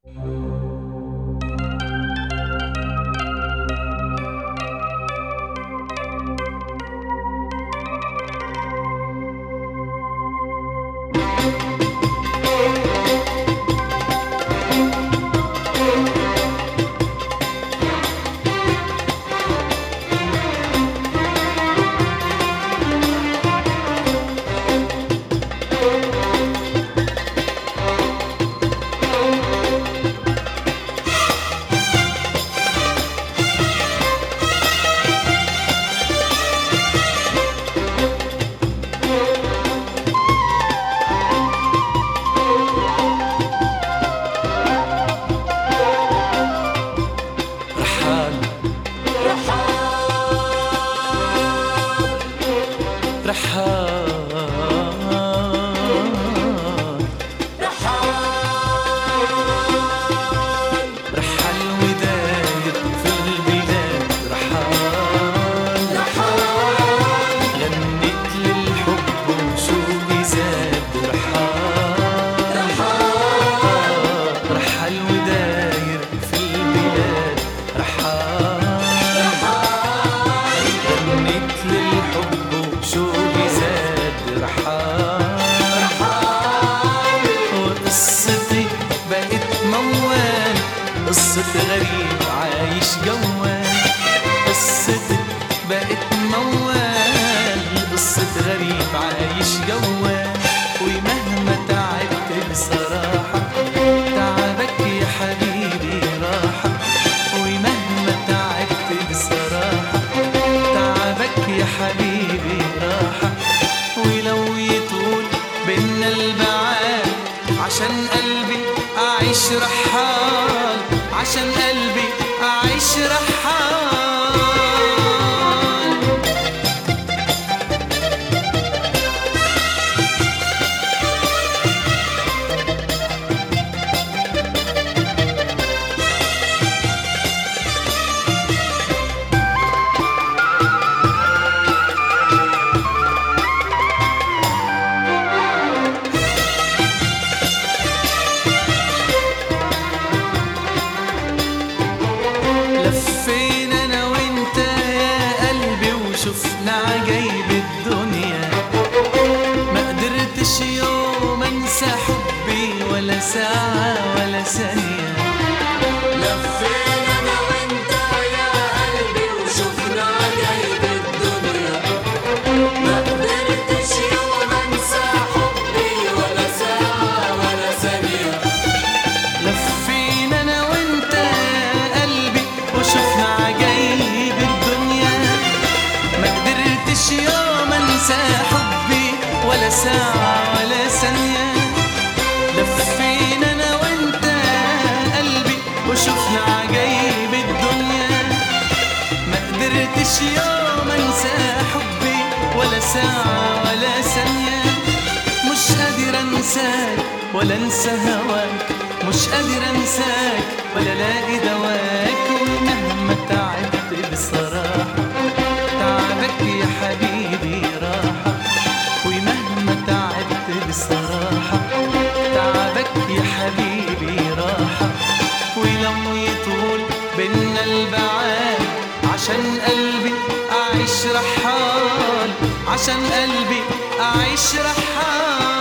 رحال رحال رحال وداير في البلاد رحال غنيت للحب وشوقي زاد رحال رحال وداير في البلاد رحال غنيت للحب وشوقي زاد رحال وقصتي بقت موال قصة غريب عايش جوال قصتي بقت موال قصة غريب عايش جوال ومهما تعبت بصراحة تعبك يا حبيبي راحة ومهما تعبت بصراحة تعبك يا حبيبي راحة ولو يطول بينا البعاد عشان قلبي أعيش رحال عشان قلبي أعيش رحال لفينا انا وانت يا قلبي وشفنا عجايب الدنيا ما قدرتش يوم انسى حبي ولا ساعة ولا ثانية لفينا انا وانت يا قلبي وشفنا عجايب الدنيا ما قدرتش يوم انسى حبي ولا ساعة ولا ثانية لفينا انا وانت يا قلبي وشفنا عجايب الدنيا ما قدرتش يوم انسى حبي ولا ساعة ولا ثانية لفينا انا وانت يا قلبي وشفنا عجايب الدنيا ما قدرتش يوم انسى حبي ولا ساعة ولا ثانية مش قادر انساك ولا انسى هواك مش قادر انساك ولا الاقي دواك ومهما تعبت بصراحة تعبك يا حبيبي راحة ومهما تعبت بصراحة تعبك يا حبيبي راحة ولو يطول بينا البعاد عشان قلبي أعيش رحال عشان قلبي أعيش رحال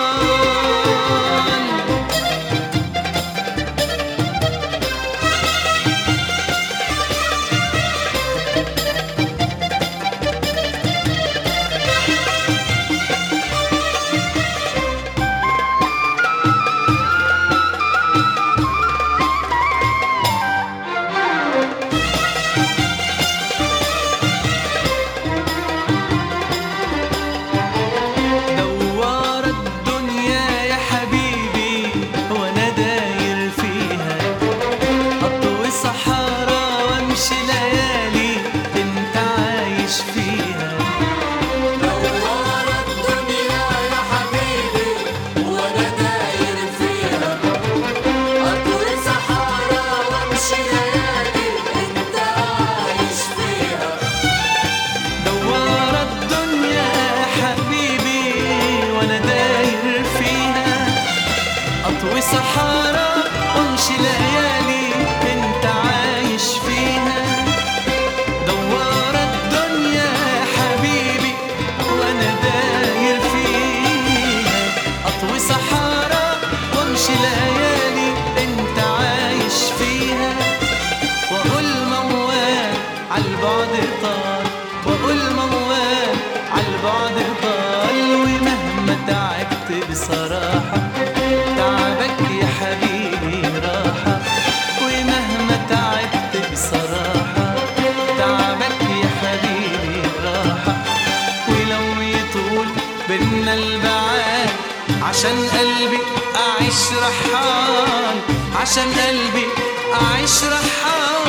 دوار عالبعد طال واقول موال عالبعد طال ومهما تعبت بصراحة تعبك يا حبيبي راحة ومهما تعبت بصراحة تعبك يا حبيبي راحة ولو يطول بينا البعاد عشان قلبي أعيش رحال عشان قلبي أعيش رحال